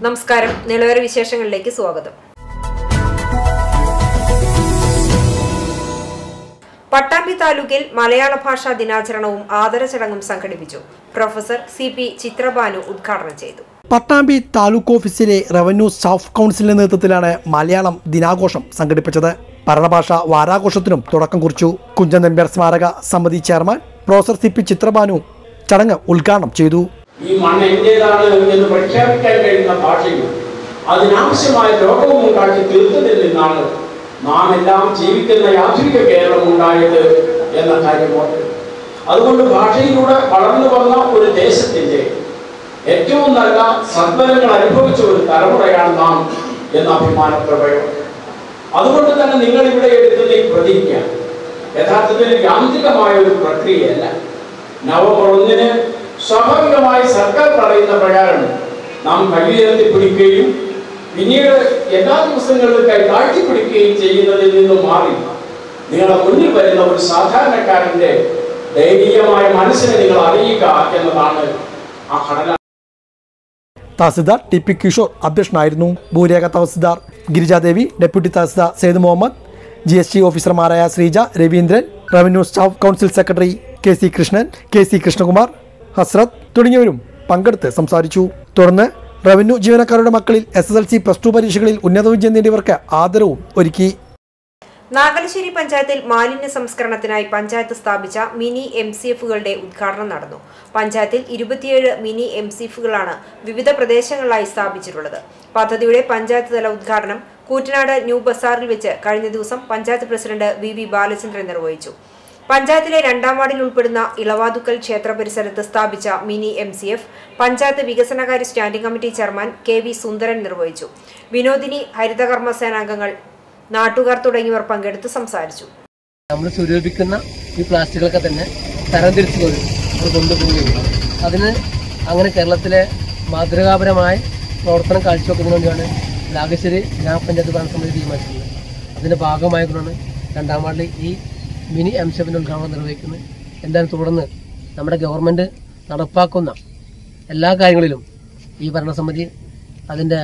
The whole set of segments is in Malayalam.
നമസ്കാരം നിലവര വിശേഷങ്ങളിലേക്ക് സ്വാഗതം പട്ടാമ്പി താലൂക്കിൽ മലയാള ഭാഷാ ദിനാചരണവും ആദര ചടങ്ങും സംഘടിപ്പിച്ചു പ്രൊഫസർ സി പി ചിത്രബാനു ഉദ്ഘാടനം ചെയ്തു പട്ടാമ്പി താലൂക്ക് ഓഫീസിലെ റവന്യൂ സ്റ്റാഫ് കൗൺസിലിന്റെ നേതൃത്വത്തിലാണ് മലയാളം ദിനാഘോഷം സംഘടിപ്പിച്ചത് ഭരണഭാഷ വാരാഘോഷത്തിനും തുടക്കം കുറിച്ചു കുഞ്ചൻ നമ്പ്യാർ സ്മാരക സമിതി chairman professor C P Chitrabhanu ചടങ്ങ് ഉദ്ഘാടനം ചെയ്തു ഈ മണ്ണ് എന്റേതാണ് എന്ന് പ്രഖ്യാപിക്കാൻ കഴിയുന്ന ഭാഷയും അതിനാവശ്യമായ ലോകവും ഉണ്ടാക്കി തീർത്തതിൽ നിന്നാണ് നാം എല്ലാം ജീവിക്കുന്ന യാത്രിക കേരളം ഉണ്ടായത് എന്ന കാര്യം ഓർക്കുക അതുകൊണ്ട് ഭാഷയിലൂടെ വളർന്നു വന്ന ഒരു ദേശത്തിന്റെ ഏറ്റവും നല്ല സദ്ഫലങ്ങൾ അനുഭവിച്ച ഒരു തലമുറയാണ് നാം എന്ന അഭിമാനപ്രമേയം അതുകൊണ്ട് തന്നെ നിങ്ങൾ ഇവിടെ എടുക്കുന്ന ഈ പ്രതിജ്ഞ യഥാർത്ഥത്തിൽ യാന്ത്രികമായ ഒരു പ്രക്രിയയല്ല നവംബർ ഒന്നിന് സ്വാഭാവികമായി സർക്കാർ പറയുന്ന പ്രകാരം നാം കയ്യുയർത്തി പിടിക്കുകയും പിന്നീട് എല്ലാ ദിവസങ്ങളിലും കൈ താഴ്ത്തിപ്പിടിക്കുകയും ചെയ്യുന്നതിൽ നിന്നും മാറി നിങ്ങളുടെ മുന്നിൽ വരുന്ന ഒരു സാധാരണക്കാരന്റെ ദയനീയമായ മനസ്സിനെ നിങ്ങൾ അറിയുക എന്നതാണ് ആ ഘടന തഹസിൽദാർ ടി പി കിഷോർ അധ്യക്ഷനായിരുന്നു ഭൂരേഖ tahsildar Girijadevi deputy tahsildar Syed Muhammad G S T ഓഫീസർമാരായ Sreeja Raveendran revenue staff council secretary K C Krishnan K C Krishnakumar Hazrat തുടങ്ങിയവരും പങ്കെടുത്ത് സംസാരിച്ചു തുടർന്ന് റവന്യൂ ജീവനക്കാരുടെ മക്കളിൽ S S L C plus two പരീക്ഷകളിൽ ഉന്നത വിജയം നേടിയവർക്ക് ആദരവും ഒരുക്കി നാഗലശ്ശേരി പഞ്ചായത്തിൽ മാലിന്യ സംസ്കരണത്തിനായി പഞ്ചായത്ത് സ്ഥാപിച്ച മിനി എം സി എഫുകളുടെ ഉദ്ഘാടനം നടന്നു പഞ്ചായത്തിൽ ഇരുപത്തിയേഴ് മിനി എം സി എഫുകളാണ് വിവിധ പ്രദേശങ്ങളിലായി സ്ഥാപിച്ചിട്ടുള്ളത് പദ്ധതിയുടെ പഞ്ചായത്ത് തല ഉദ്ഘാടനം കൂറ്റനാട് ന്യൂ ബസാറിൽ വെച്ച് കഴിഞ്ഞ ദിവസം panchayat president V V Balachandran നിർവഹിച്ചു പഞ്ചായത്തിലെ രണ്ടാം വാർഡിൽ ഉൾപ്പെടുന്ന ഇളവാതുക്കൽ ക്ഷേത്ര പരിസരത്ത് സ്ഥാപിച്ച mini M C F panchayat വികസനകാര്യ standing committee chairman K V Sundaran നിർവഹിച്ചു വിനോദിനി ഹരിതകർമ്മ സേനാംഗങ്ങൾ നാട്ടുകാർ തുടങ്ങിയവർ പങ്കെടുത്ത് സംസാരിച്ചു നമ്മൾ സ്വരൂപിക്കുന്ന ഈ പ്ലാസ്റ്റിക്കുകളൊക്കെ തന്നെ തരംതിരിച്ച് കൊണ്ട് നമ്മൾ കൊണ്ടുപോവുകയും അതിന് അങ്ങനെ കേരളത്തിലെ മാതൃകാപരമായ പ്രവർത്തനം കാഴ്ചവെക്കുന്നതിന് വേണ്ടിയാണ് ലാഗശ്ശേരി ഗ്രാമപഞ്ചായത്ത് ഭരണസമിതി തീരുമാനിച്ചിട്ടുള്ളത് അതിന്റെ ഭാഗമായിക്കൊണ്ടാണ് രണ്ടാം വാർഡിൽ ഈ മിനി എംസെഫിന്റെ ഉദ്ഘാടനം നിർവഹിക്കുന്നത് എന്തായാലും തുടർന്ന് നമ്മുടെ ഗവൺമെന്റ് നടപ്പാക്കുന്ന എല്ലാ കാര്യങ്ങളിലും ഈ ഭരണസമിതി അതിന്റെ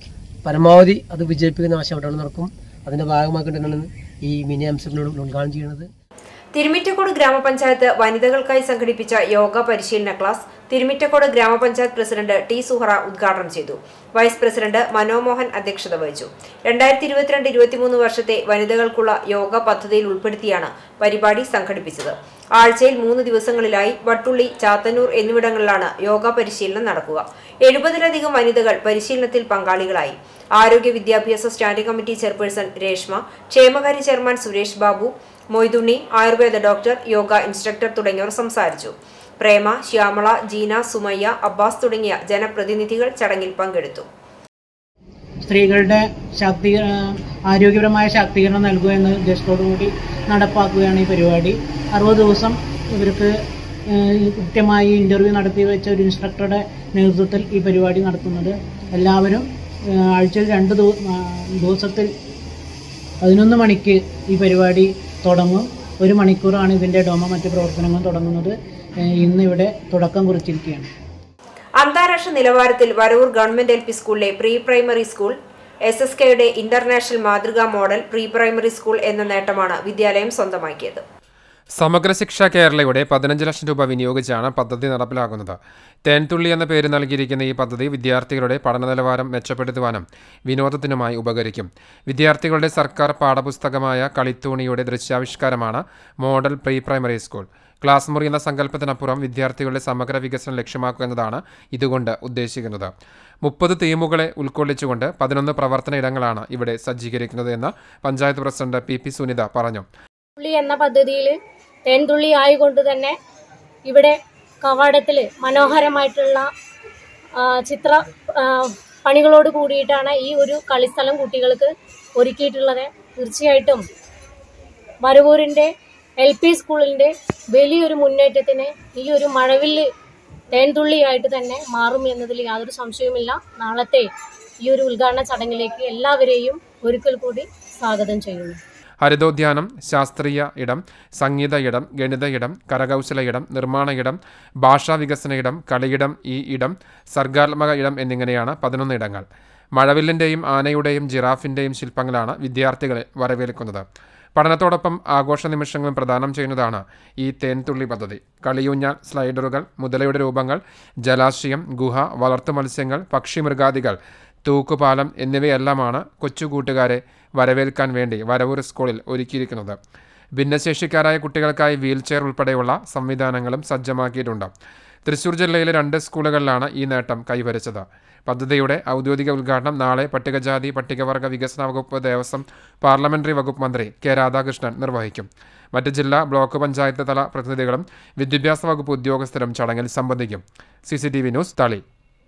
പരമാവധി അത് വിജയിപ്പിക്കുന്ന ആവശ്യമായിട്ടാണ് നടക്കും അതിന്റെ ഭാഗമാക്കിയിട്ടാണ് ഈ മിനി എംസെഫിനോട് ഉദ്ഘാടനം ചെയ്യുന്നത് തിരുമിറ്റക്കോട് ഗ്രാമപഞ്ചായത്ത് വനിതകൾക്കായി സംഘടിപ്പിച്ച യോഗ പരിശീലന ക്ലാസ് തിരുമിറ്റക്കോട് ഗ്രാമപഞ്ചായത്ത് പ്രസിഡന്റ് ടി സുഹറ ഉദ്ഘാടനം ചെയ്തു വൈസ് പ്രസിഡന്റ് മനോമോഹൻ അധ്യക്ഷത വഹിച്ചു രണ്ടായിരത്തി ഇരുപത്തിരണ്ട് ഇരുപത്തിമൂന്ന് വർഷത്തെ വനിതകൾക്കുള്ള യോഗ പദ്ധതിയിൽ ഉൾപ്പെടുത്തിയാണ് പരിപാടി സംഘടിപ്പിച്ചത് ആഴ്ചയിൽ മൂന്ന് ദിവസങ്ങളിലായി വട്ടുള്ളി ചാത്തന്നൂർ എന്നിവിടങ്ങളിലാണ് യോഗ പരിശീലനം നടക്കുക എഴുപതിലധികം വനിതകൾ പരിശീലനത്തിൽ പങ്കാളികളായി ആരോഗ്യ വിദ്യാഭ്യാസ സ്റ്റാൻഡിംഗ് കമ്മിറ്റി ചെയർപേഴ്സൺ രേഷ്മ ക്ഷേമകാര്യ chairman Suresh Babu Moythunni Ayurveda doctor yoga instructor തുടങ്ങിയവർ സംസാരിച്ചു പ്രേമ ശ്യാമള ജീന സുമയ്യ അബ്ബാസ് തുടങ്ങിയ ജനപ്രതിനിധികൾ ചടങ്ങിൽ പങ്കെടുത്തു സ്ത്രീകളുടെ ശാക്തീ ആരോഗ്യപരമായ ശാക്തീകരണം നൽകുക എന്ന ഉദ്ദേശത്തോടുകൂടി നടപ്പാക്കുകയാണ് ഈ പരിപാടി അറുപത് ദിവസം ഇവർക്ക് ഏഹ്, ഈ കൃത്യമായി ഇന്റർവ്യൂ നടത്തി വെച്ച ഒരു ഇൻസ്ട്രക്ടറുടെ നേതൃത്വത്തിൽ ഈ പരിപാടി നടത്തുന്നത് എല്ലാവരും ഏഹ്, ആഴ്ചയിൽ രണ്ട് ദിവ- ആ, ദിവസത്തിൽ പതിനൊന്ന് മണിക്ക് ഈ പരിപാടി തുടങ്ങും ഒരു മണിക്കൂറാണ് ഇതിൻ്റെ ഡോമ മറ്റ് പ്രവർത്തനങ്ങൾ തുടങ്ങുന്നത് ഏഹ്, ഇന്ന് ഇവിടെ തുടക്കം കുറിച്ചിരിക്കുകയാണ് അന്താരാഷ്ട്ര നിലവാരത്തിൽ വരവൂർ ഗവൺമെന്റ് എൽ പി സ്കൂളിലെ pre primary school S S കെയുടെ ഇന്റർനാഷണൽ മാതൃകാ മോഡൽ പ്രീ പ്രൈമറി സ്കൂൾ എന്ന നേട്ടമാണ് വിദ്യാലയം സ്വന്തമാക്കിയത് സമഗ്ര ശിക്ഷ കേരളയുടെ പതിനഞ്ച് ലക്ഷം രൂപ വിനിയോഗിച്ചാണ് പദ്ധതി നടപ്പിലാക്കുന്നത് തേൻതുള്ളി എന്ന പേര് നൽകിയിരിക്കുന്ന ഈ പദ്ധതി വിദ്യാർത്ഥികളുടെ പഠന നിലവാരം മെച്ചപ്പെടുത്തുവാനും വിനോദത്തിനുമായി ഉപകരിക്കും വിദ്യാർത്ഥികളുടെ സർക്കാർ പാഠപുസ്തകമായ കളിത്തൂണിയുടെ ദൃശ്യാവിഷ്കാരമാണ് model pre primary school class മുറി എന്ന സങ്കല്പത്തിനപ്പുറം വിദ്യാർത്ഥികളുടെ സമഗ്ര വികസനം ലക്ഷ്യമാക്കുക എന്നതാണ് ഇതുകൊണ്ട് ഉദ്ദേശിക്കുന്നത് മുപ്പത് തീമുകളെ ഉൾക്കൊള്ളിച്ചുകൊണ്ട് പതിനൊന്ന് പ്രവർത്തന ഇടങ്ങളാണ് ഇവിടെ സജ്ജീകരിക്കുന്നത് എന്ന് panchayat president P P Sunitha പറഞ്ഞു തുള്ളി എന്ന പദ്ധതിയിൽ തേൻതുള്ളി ആയതുകൊണ്ട് തന്നെ ഇവിടെ കവാടത്തിൽ മനോഹരമായിട്ടുള്ള ആ, ചിത്ര ആ, പണികളോട് കൂടിയിട്ടാണ് ഈ ഒരു കളിസ്ഥലം കുട്ടികൾക്ക് ഒരുക്കിയിട്ടുള്ളത് തീർച്ചയായിട്ടും വരവൂരിൻ്റെ എൽ പി സ്കൂളിൻ്റെ വലിയൊരു മുന്നേറ്റത്തിന് ഈ ഒരു മഴവില്ല് തേൻതുള്ളിയായിട്ട് തന്നെ മാറും എന്നതിൽ യാതൊരു സംശയവുമില്ല നാളത്തെ ഈ ഒരു ഉദ്ഘാടന ചടങ്ങിലേക്ക് എല്ലാവരെയും ഒരിക്കൽ കൂടി സ്വാഗതം ചെയ്യുന്നു ഹരിതോദ്യാനം ശാസ്ത്രീയ ഇടം സംഗീത ഇടം ഗണിത ഇടം കരകൗശല ഇടം നിർമ്മാണ ഇടം ഭാഷാ വികസന ഇടം കളിയിടം ഈ ഇടം സർഗാത്മക ഇടം എന്നിങ്ങനെയാണ് പതിനൊന്ന് ഇടങ്ങൾ മഴവില്ലിൻ്റെയും ആനയുടെയും ജിറാഫിൻ്റെയും ശില്പങ്ങളാണ് വിദ്യാർത്ഥികളെ വരവേൽക്കുന്നത് പഠനത്തോടൊപ്പം ആഘോഷ നിമിഷങ്ങളും പ്രദാനം ചെയ്യുന്നതാണ് ഈ തേൻതുള്ളി പദ്ധതി കളിയൂഞ്ഞാൽ സ്ലൈഡറുകൾ മുതലയുടെ രൂപങ്ങൾ ജലാശയം ഗുഹ വളർത്തു മത്സ്യങ്ങൾ പക്ഷിമൃഗാദികൾ തൂക്കുപാലം എന്നിവയെല്ലാമാണ് കൊച്ചുകൂട്ടുകാരെ വരവേൽക്കാൻ വേണ്ടി വരവൂർ സ്കൂളിൽ ഒരുക്കിയിരിക്കുന്നത് ഭിന്നശേഷിക്കാരായ കുട്ടികൾക്കായി വീൽചെയർ ഉൾപ്പെടെയുള്ള സംവിധാനങ്ങളും സജ്ജമാക്കിയിട്ടുണ്ട് തൃശൂർ ജില്ലയിലെ രണ്ട് സ്കൂളുകളിലാണ് ഈ നേട്ടം കൈവരിച്ചത് പദ്ധതിയുടെ ഔദ്യോഗിക ഉദ്ഘാടനം നാളെ പട്ടികജാതി പട്ടികവർഗ വികസന വകുപ്പ് ദേവസ്വം പാർലമെന്ററി വകുപ്പ് മന്ത്രി കെ രാധാകൃഷ്ണൻ നിർവഹിക്കും മറ്റ് ജില്ലാ ബ്ലോക്ക് പഞ്ചായത്ത് തല പ്രതിനിധികളും വിദ്യാഭ്യാസ വകുപ്പ് ഉദ്യോഗസ്ഥരും ചടങ്ങിൽ സംബന്ധിക്കും C news Thali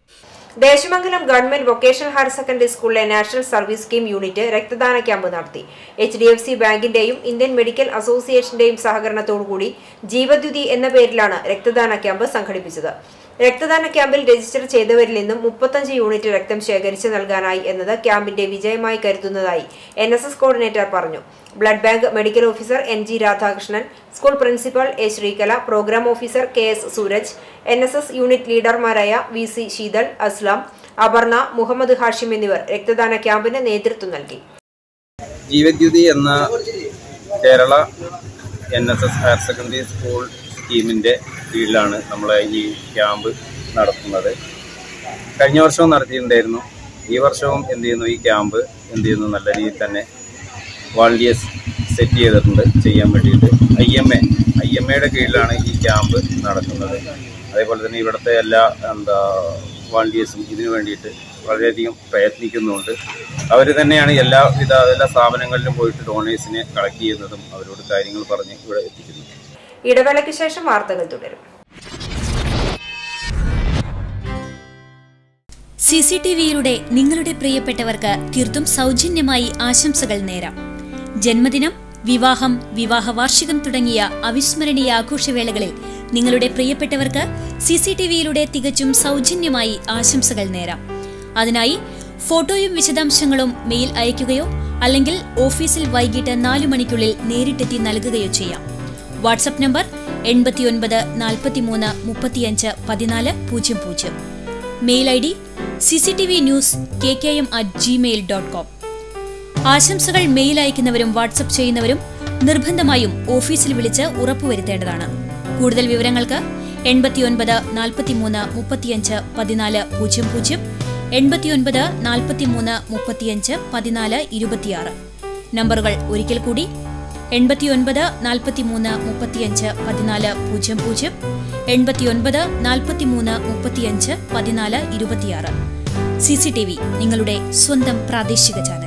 Desamangalam government vocational higher secondary സ്കൂളിലെ നാഷണൽ സർവീസ് സ്കീം യൂണിറ്റ് രക്തദാന ക്യാമ്പ് നടത്തി എച്ച് ഡി എഫ് സി ബാങ്കിന്റെയും ഇന്ത്യൻ മെഡിക്കൽ അസോസിയേഷന്റെയും സഹകരണത്തോടുകൂടി ജീവദ്യുതി എന്ന പേരിലാണ് രക്തദാന ക്യാമ്പ് സംഘടിപ്പിച്ചത് രക്തദാന ക്യാമ്പിൽ രജിസ്റ്റർ ചെയ്തവരിൽ നിന്നും മുപ്പത്തഞ്ച് യൂണിറ്റ് രക്തം ശേഖരിച്ച് നൽകാനായി എന്നത് ക്യാമ്പിന്റെ വിജയമായി കരുതുന്നതായി എൻ എസ് എസ് കോർഡിനേറ്റർ പറഞ്ഞു blood bank medical officer N G Radhakrishnan school principal A Sreekala programme officer K S Sooraj N S S unit ലീഡർമാരായ വി സി ശീതൾ അസ്ലാം അപർണ മുഹമ്മദ് ഹാഷിം എന്നിവർ രക്തദാന ക്യാമ്പിന് നേതൃത്വം നൽകി ജീവദ്യുതി എന്ന Kerala N S S higher secondary school സ്കീമിൻ്റെ കീഴിലാണ് നമ്മൾ ഈ ക്യാമ്പ് നടത്തുന്നത് കഴിഞ്ഞ വർഷവും നടത്തിയിട്ടുണ്ടായിരുന്നു ഈ വർഷവും എന്ത് ചെയ്യുന്നു ഈ ക്യാമ്പ് എന്ത് ചെയ്യുന്നു നല്ല രീതിയിൽ തന്നെ വാളണ്ടിയേഴ്സ് സെറ്റ് ചെയ്തിട്ടുണ്ട് ചെയ്യാൻ വേണ്ടിയിട്ട് I M A I M എയുടെ കീഴിലാണ് ഈ ക്യാമ്പ് നടക്കുന്നത് അതേപോലെ തന്നെ ഇവിടുത്തെ എല്ലാ എന്താ വാളണ്ടിയേഴ്സും ഇതിനു വേണ്ടിയിട്ട് വളരെയധികം പ്രയത്നിക്കുന്നുണ്ട് അവർ തന്നെയാണ് എല്ലാവിധ എല്ലാ സ്ഥാപനങ്ങളിലും പോയിട്ട് ഡോണേഴ്സിനെ കളക്ട് ചെയ്യുന്നതും അവരോട് കാര്യങ്ങൾ പറഞ്ഞ് ഇവിടെ എത്തിക്കുന്നത് ഇടവേളയ്ക്ക് ശേഷം വാർത്തകൾ തുടരും സി സി ടി വിയിലൂടെ നിങ്ങളുടെ പ്രിയപ്പെട്ടവർക്ക് തീർത്തും സൗജന്യമായി ആശംസകൾ നേരാം ജന്മദിനം വിവാഹം വിവാഹ വാർഷികം തുടങ്ങിയ അവിസ്മരണീയ ആഘോഷവേളകളിൽ നിങ്ങളുടെ പ്രിയപ്പെട്ടവർക്ക് സി സി ടി വിയിലൂടെ തികച്ചും സൗജന്യമായി ആശംസകൾ നേരാം അതിനായി ഫോട്ടോയും വിശദാംശങ്ങളും മെയിൽ അയയ്ക്കുകയോ അല്ലെങ്കിൽ ഓഫീസിൽ വൈകിട്ട് നാലു മണിക്കുള്ളിൽ നേരിട്ടെത്തി നൽകുകയോ ചെയ്യാം വാട്സപ്പ് നമ്പർ എൺപത്തിയൊൻപത് നാൽപ്പത്തിമൂന്ന് മുപ്പത്തിയഞ്ച് പതിനാല് പൂജ്യം പൂജ്യം mail I D C C T V news K K M at Gmail dot com ആശംസകൾ മെയിൽ അയക്കുന്നവരും വാട്സപ്പ് ചെയ്യുന്നവരും നിർബന്ധമായും ഓഫീസിൽ വിളിച്ച് ഉറപ്പുവരുത്തേണ്ടതാണ് കൂടുതൽ വിവരങ്ങൾക്ക് എൺപത്തിയൊൻപത് നാൽപ്പത്തിമൂന്ന് മുപ്പത്തിയഞ്ച് പതിനാല് പൂജ്യം പൂജ്യം എൺപത്തിയൊൻപത് നാൽപ്പത്തിമൂന്ന് മുപ്പത്തിയഞ്ച് പതിനാല് ഇരുപത്തിയാറ് നമ്പറുകൾ ഒരിക്കൽ കൂടി എൺപത്തിയൊൻപത് നാൽപ്പത്തിമൂന്ന് മുപ്പത്തിയഞ്ച് പതിനാല് പൂജ്യം പൂജ്യം എൺപത്തിയൊൻപത് നാൽപ്പത്തിമൂന്ന് മുപ്പത്തിയഞ്ച് പതിനാല് ഇരുപത്തിയാറ് സി സി ടി വി നിങ്ങളുടെ സ്വന്തം പ്രാദേശിക ചാനൽ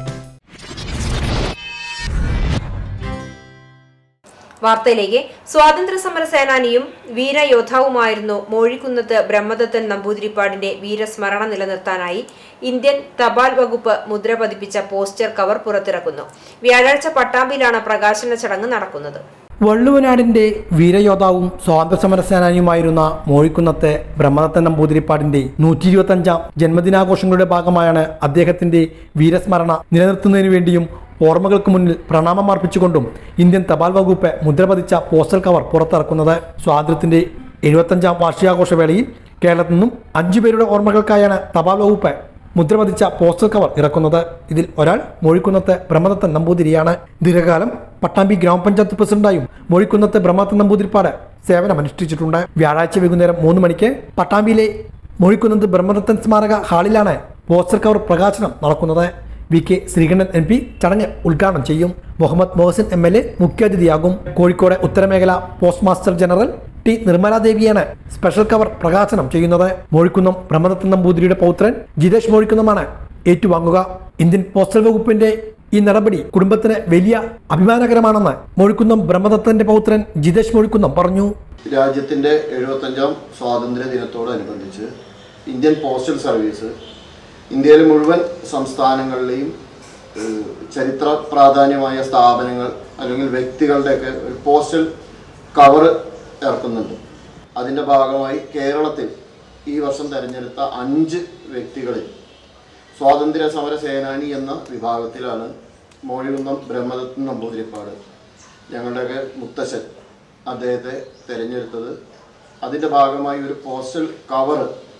വാർത്തയിലേക്ക് സ്വാതന്ത്ര്യ സമര സേനാനിയും വീരയോദ്ധാവുമായിരുന്നു മോഴിക്കുന്നത്ത് ബ്രഹ്മദത്തൻ നമ്പൂതിരിപ്പാടിന്റെ വീരസ്മരണ നിലനിർത്താനായി ഇന്ത്യൻ തപാൽ വകുപ്പ് മുദ്ര പതിപ്പിച്ച പോസ്റ്റർ കവർ പുറത്തിറക്കുന്നു വ്യാഴാഴ്ച പട്ടാമ്പിയിലാണ് പ്രകാശന ചടങ്ങ് നടക്കുന്നത് വള്ളുവനാടിന്റെ വീരയോദ്ധാവും സ്വാതന്ത്ര്യസമര സേനാനിയുമായിരുന്ന മോഴിക്കുന്നത്തെ ബ്രഹ്മദത്തൻ നമ്പൂതിരിപ്പാടിന്റെ നൂറ്റി ഇരുപത്തഞ്ചാം ജന്മദിനാഘോഷങ്ങളുടെ ഭാഗമായാണ് അദ്ദേഹത്തിന്റെ വീരസ്മരണ നിലനിർത്തുന്നതിനു വേണ്ടിയും ഓർമ്മകൾക്ക് മുന്നിൽ പ്രണാമം അർപ്പിച്ചുകൊണ്ടും ഇന്ത്യൻ തപാൽ വകുപ്പ് മുദ്രപതിച്ച പോസ്റ്റൽ കവർ പുറത്തിറക്കുന്നത് സ്വാതന്ത്ര്യത്തിന്റെ എഴുപത്തഞ്ചാം വാർഷികാഘോഷ വേളയിൽ കേരളത്തിൽ നിന്നും അഞ്ചു പേരുടെ ഓർമ്മകൾക്കായാണ് തപാൽ വകുപ്പ് മുദ്രപതിച്ച പോസ്റ്റൽ കവർ ഇറക്കുന്നത് ഇതിൽ ഒരാൾ മൊഴിക്കുന്നത്ത് ബ്രഹ്മദത്തൻ നമ്പൂതിരിയാണ് ദീർഘകാലം പട്ടാമ്പി ഗ്രാമപഞ്ചായത്ത് പ്രസിഡന്റായും മൊഴിക്കുന്നത്ത് ബ്രഹ്മദത്തൻ നമ്പൂതിരിപ്പാട് സേവനമനുഷ്ഠിച്ചിട്ടുണ്ട് വ്യാഴാഴ്ച വൈകുന്നേരം മൂന്ന് മണിക്ക് പട്ടാമ്പിയിലെ മൊഴിക്കുന്നത്ത് ബ്രഹ്മദത്തൻ സ്മാരക ഹാളിലാണ് പോസ്റ്റർ കവർ പ്രകാശനം നടക്കുന്നത് V K Sreekandan M P ചടങ്ങ് ഉദ്ഘാടനം ചെയ്യും Muhammad Mohsin M L A മുഖ്യാതിഥിയാകും കോഴിക്കോട് ഉത്തരമേഖല പോസ്റ്റ് മാസ്റ്റർ ജനറൽ ടി നിർമ്മലാദേവിയാണ് സ്പെഷ്യൽ കവർ പ്രകാശനം ചെയ്യുന്നത് മോഴിക്കുന്നം ബ്രഹ്മദത്തൻ നമ്പൂതിരിയുടെ പൗത്രൻ ജിതേഷ് മോഴിക്കുന്നമാണ് ഏറ്റുവാങ്ങുക ഇന്ത്യൻ പോസ്റ്റൽ വകുപ്പിന്റെ ഈ നടപടി കുടുംബത്തിന് വലിയ അഭിമാനകരമാണെന്ന് മോഴിക്കുന്നം ബ്രഹ്മദത്തന്റെ പൗത്രൻ ജിതേഷ് മോഴിക്കുന്നം പറഞ്ഞു രാജ്യത്തിൻ്റെ എഴുപത്തഞ്ചാം സ്വാതന്ത്ര്യ ദിനത്തോടനുബന്ധിച്ച് ഇന്ത്യൻ പോസ്റ്റൽ സർവീസ് ഇന്ത്യയിലെ മുഴുവൻ സംസ്ഥാനങ്ങളിലെയും ഏഹ്, ചരിത്ര പ്രാധാന്യമായ സ്ഥാപനങ്ങൾ അല്ലെങ്കിൽ വ്യക്തികളുടെയൊക്കെ ഒരു പോസ്റ്റൽ കവർ ഇറക്കുന്നുണ്ട് അതിൻ്റെ ഭാഗമായി കേരളത്തിൽ ഈ വർഷം തിരഞ്ഞെടുത്ത അഞ്ച് വ്യക്തികളിൽ സ്വാതന്ത്ര്യ സമര സേനാനി എന്ന വിഭാഗത്തിലാണ് മോഴികുന്നം ബ്രഹ്മദത്തൻ നമ്പൂതിരിപ്പാട് ഞങ്ങളുടെയൊക്കെ മുത്തശ്ശൻ അദ്ദേഹത്തെ തിരഞ്ഞെടുത്തത് അതിൻ്റെ ഭാഗമായി ഒരു postal cover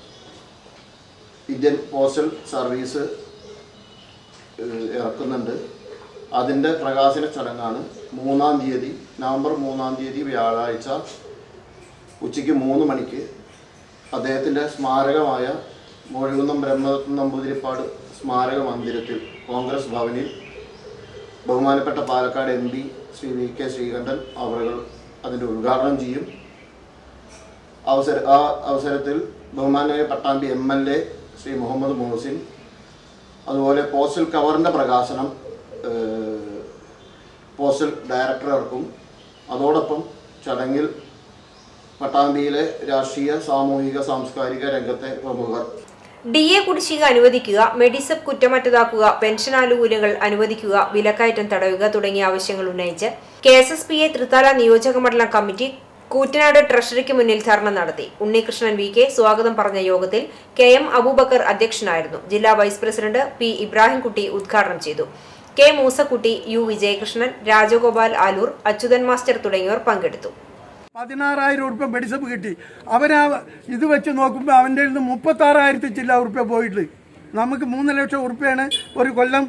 Indian postal service ഏഹ്, ഇറക്കുന്നുണ്ട് അതിൻ്റെ പ്രകാശന ചടങ്ങാണ് മൂന്നാം തീയതി നവംബർ മൂന്നാം തീയതി വ്യാഴാഴ്ച ഉച്ചയ്ക്ക് മൂന്ന് മണിക്ക് അദ്ദേഹത്തിൻ്റെ സ്മാരകമായ മോഴികുന്നം ബ്രഹ്മദത്തൻ നമ്പൂതിരിപ്പാട് സ്മാരക മന്ദിരത്തിൽ കോൺഗ്രസ് ഭവനിൽ ബഹുമാനപ്പെട്ട Palakkad M P Shri V K Sreekandan അവറുകൾ അതിൻ്റെ ഉദ്ഘാടനം ചെയ്യും അവസര ആ അവസരത്തിൽ ബഹുമാനായ Pattambi M L A Shri Muhammad Muhsin അതുപോലെ പോസ്റ്റൽ കവറിൻ്റെ പ്രകാശനം ഏഹ്, പോസ്റ്റൽ ഡയറക്ടർ ഇറക്കും അതോടൊപ്പം ചടങ്ങിൽ പട്ടാമ്പിയിലെ രാഷ്ട്രീയ സാമൂഹിക സാംസ്കാരിക രംഗത്തെ പ്രമുഖർ ഡി എ കുടിശ്ശിക അനുവദിക്കുക മെഡിസെപ് കുറ്റമറ്റതാക്കുക പെൻഷൻ ആനുകൂല്യങ്ങൾ അനുവദിക്കുക വിലക്കയറ്റം തടയുക തുടങ്ങിയ ആവശ്യങ്ങൾ ഉന്നയിച്ച് K S S P A Thrithala നിയോജക മണ്ഡലം കമ്മിറ്റി കൂറ്റനാട് ട്രഷറിക്ക് മുന്നിൽ ധർണ നടത്തി ഉണ്ണികൃഷ്ണൻ വി കെ സ്വാഗതം പറഞ്ഞ യോഗത്തിൽ കെ എം അബൂബക്കർ അധ്യക്ഷനായിരുന്നു ജില്ലാ വൈസ് പ്രസിഡന്റ് പി ഇബ്രാഹിംകുട്ടി ഉദ്ഘാടനം ചെയ്തു K Moosakutty U Vijayakrishnan Rajagopal Aloor Achuthan master തുടങ്ങിയവർ പങ്കെടുത്തു പതിനാറായിരം ഉറുപ്പ്യ മെഡിസപ്പ് കിട്ടി അവനാ ഇത് വെച്ച് നോക്കുമ്പോൾ അവൻ്റെ നിന്ന് മുപ്പത്താറായിരത്തി ചില്ല ഉറുപ്പ്യ പോയിട്ട് നമുക്ക് മൂന്ന് ലക്ഷം ഉറുപ്പ്യാണ് ഒരു കൊല്ലം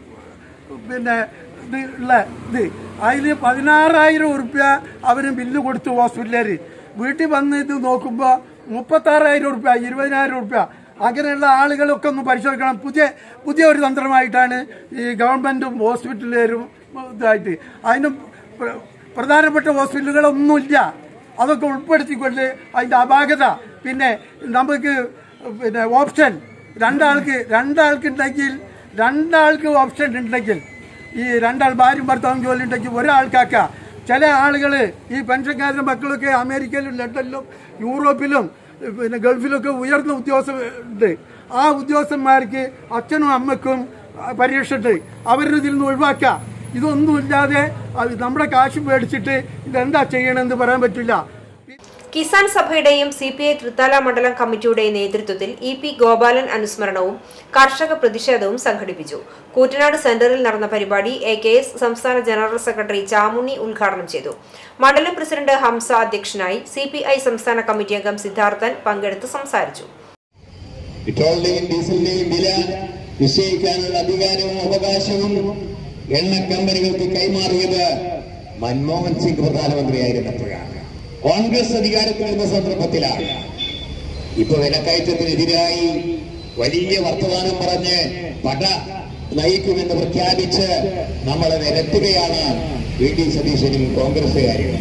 പിന്നെ ഇത് ഉള്ള ഇത് അതിൽ പതിനാറായിരം ഉറുപ്പ്യ അവന് ബില്ല് കൊടുത്തു ഹോസ്പിറ്റലിൽ വീട്ടിൽ വന്ന് ഇത് നോക്കുമ്പോൾ മുപ്പത്താറായിരം ഉറുപ്പ്യ ഇരുപതിനായിരം ഉറുപ്പ്യ അങ്ങനെയുള്ള ആളുകളൊക്കെ ഒന്ന് പരിശോധിക്കണം പുതിയ പുതിയ ഒരു തന്ത്രമായിട്ടാണ് ഈ ഗവൺമെൻറ്റും ഹോസ്പിറ്റലുകാരും ഇതായിട്ട് അതിന് പ്ര- പ്രധാനപ്പെട്ട ഹോസ്പിറ്റലുകളൊന്നുമില്ല അതൊക്കെ ഉൾപ്പെടുത്തിക്കൊണ്ട് അതിൻ്റെ അപാകത പിന്നെ നമുക്ക് പിന്നെ ഓപ്ഷൻ രണ്ടാൾക്ക് രണ്ടാൾക്ക് ഉണ്ടെങ്കിൽ രണ്ടാൾക്ക് ഓപ്ഷൻ ഉണ്ടെങ്കിൽ ഈ രണ്ടാൾ ഭാര്യയും ഭർത്താവും ജോലി ഉണ്ടെങ്കിൽ ഒരാൾക്കാക്ക ചില ആളുകൾ ഈ പെൻഷൻകാരുടെ മക്കളൊക്കെ അമേരിക്കയിലും ലണ്ടനിലും യൂറോപ്പിലും പിന്നെ ഗൾഫിലൊക്കെ ഉയർന്ന ഉദ്യോഗസ്ഥ ഉണ്ട് ആ ഉദ്യോഗസ്ഥന്മാർക്ക് അച്ഛനും അമ്മക്കും പരീക്ഷ ഉണ്ട് അവരുടെ ഇതിൽ നിന്ന് ഒഴിവാക്കുക ഇതൊന്നുമില്ലാതെ അത് നമ്മുടെ കാശ് മേടിച്ചിട്ട് ഇതെന്താ ചെയ്യണമെന്ന് പറയാൻ പറ്റില്ല കിസാൻ സഭയുടെയും സി പി ഐ തൃത്താല മണ്ഡലം കമ്മിറ്റിയുടെയും നേതൃത്വത്തിൽ ഇ പി ഗോപാലൻ അനുസ്മരണവും കർഷക പ്രതിഷേധവും സംഘടിപ്പിച്ചു കൂറ്റനാട് സെന്ററിൽ നടന്ന പരിപാടി എ കെ എസ് സംസ്ഥാന ജനറൽ സെക്രട്ടറി ചാമുണ്ണി ഉദ്ഘാടനം ചെയ്തു മണ്ഡലം പ്രസിഡന്റ് ഹംസ അധ്യക്ഷനായി സി പി ഐ സംസ്ഥാന കമ്മിറ്റി അംഗം സിദ്ധാർത്ഥൻ പങ്കെടുത്ത് സംസാരിച്ചു പെട്രോളിന്റെയും ഡീസലിന്റെയും വില നിശ്ചയിക്കാനുള്ള അധികാരവും അവകാശവും എണ്ണ കമ്പനികൾക്ക് കൈമാറിയത് മൻമോഹൻ സിംഗ് പ്രധാനമന്ത്രിയായിരുന്നപ്പോഴാണ് കോൺഗ്രസ് അധികാരത്തിൽ വരുന്ന സന്ദർഭത്തിലാണ് ഇപ്പൊ വിലക്കയറ്റത്തിനെതിരായി വലിയ വർത്തമാനം പറഞ്ഞ് പട നയിക്കുമെന്ന് പ്രഖ്യാപിച്ച് നമ്മളെ നിരത്തുകയാണ് വി ഡി സതീശനും കോൺഗ്രസുകാരും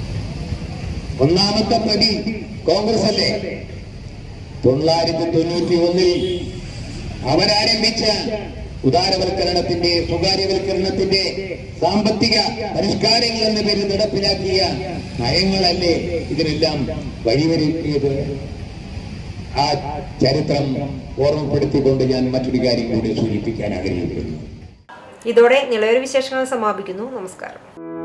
ഒന്നാമത്തെ പ്രതി കോൺഗ്രസ് അല്ലേ തൊള്ളായിരത്തി തൊണ്ണൂറ്റി ഒന്നിൽ അവരാരംഭിച്ച ഉദാരവൽക്കരണത്തിന്റെ സ്വകാര്യവൽക്കരണത്തിന്റെ സാമ്പത്തിക പരിഷ്കാരങ്ങൾ എന്ന പേരിൽ നടപ്പിലാക്കിയ നയങ്ങളല്ലേ ഇതിനെല്ലാം വഴിവരുത്തിയത് ആ ചരിത്രം ഓർമ്മപ്പെടുത്തിക്കൊണ്ട് ഞാൻ മറ്റൊരു കാര്യം കൂടി സൂചിപ്പിക്കാൻ ആഗ്രഹിക്കുന്നു ഇതോടെ നിളയൊരു വിശേഷങ്ങൾ സമാപിക്കുന്നു നമസ്കാരം